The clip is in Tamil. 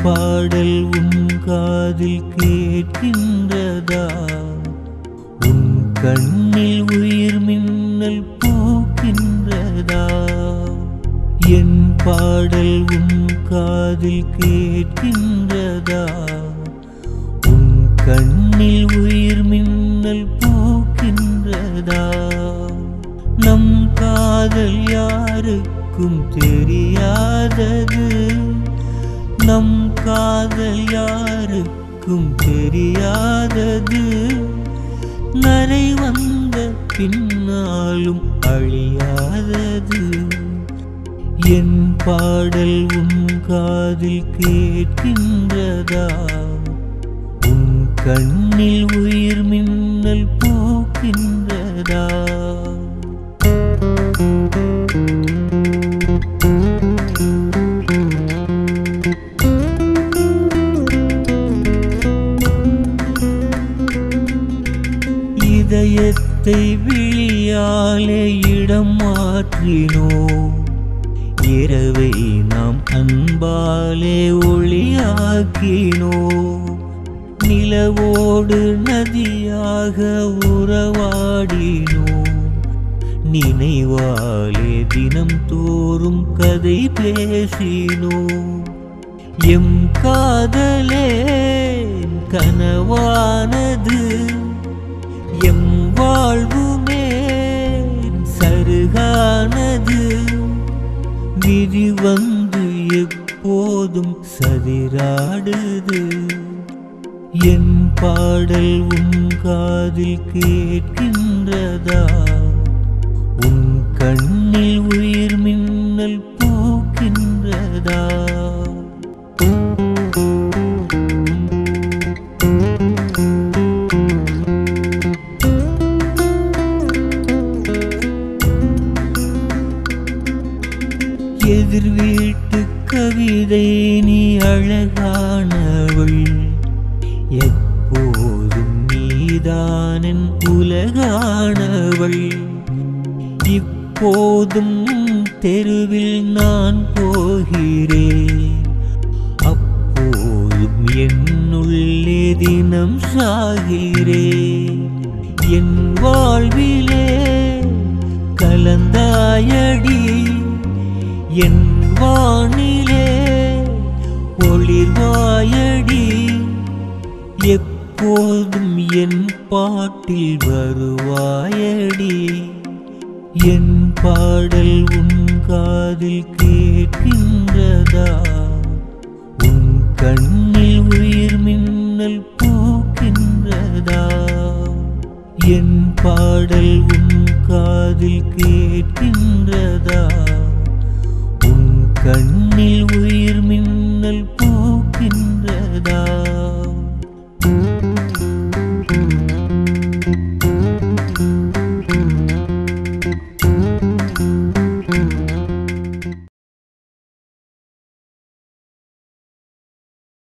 பாடல் உன் காதில் கேட்கின்றதா உன் கண்ணில் உயிர் மின்னல் பூக்கின்றதா என் பாடல் உன் காதில் கேட்கின்றதா உன் கண்ணில் உயிர் மின்னல் பூக்கின்றதா நம் காதல் யாருக்கும் தெரியாதது நம் காதல் யாருக்கும் தெரியாதது நரை வந்த பின்னாலும் அழியாதது என் பாடல் உன் காதில் கேட்கின்றதா உன் கண்ணில் உயிர் மின்னல் பூக்கின்றதா இதயத்தை விழியாலே இடம் மாற்றினோ இரவை நாம் அன்பாலே ஒளியாக்கினோ நிலவோடு நதியாக உறவாடினோ நினைவாலே தினம் தோறும் கதை பேசினோ எம் காதலே கனவானது எம் வாழ்வுமே சருகானது விதி வந்து எப்போதும் சதிராடுது என் பாடல் உன் காதில் கேட்கின்றதா உன் கண்ணில் உயிர் மின்னல் பூக்கின்றதா எதிர் வீட்டு கவிதை நீ அழகானவள் எப்போதும் நீதானன் உலகானவள் இப்போதும் தெருவில் நான் போகிறேன் அப்போதும் என்னுள்ளே தினம் சாகிறேன் என் வாழ்விலே கலந்தாயடி என் வானிலே ஒளிர்வாயடி எப்போதும் என் பாட்டில் வருவாயடி என் பாடல் உன் காதில் கேட்கின்றதா உன் கண்ணில் உயிர் மின்னல் பூக்கின்றதா என் பாடல் உன் காதில் கேட்கின்றதா உன் கண்ணில் உயிர் மின்னல்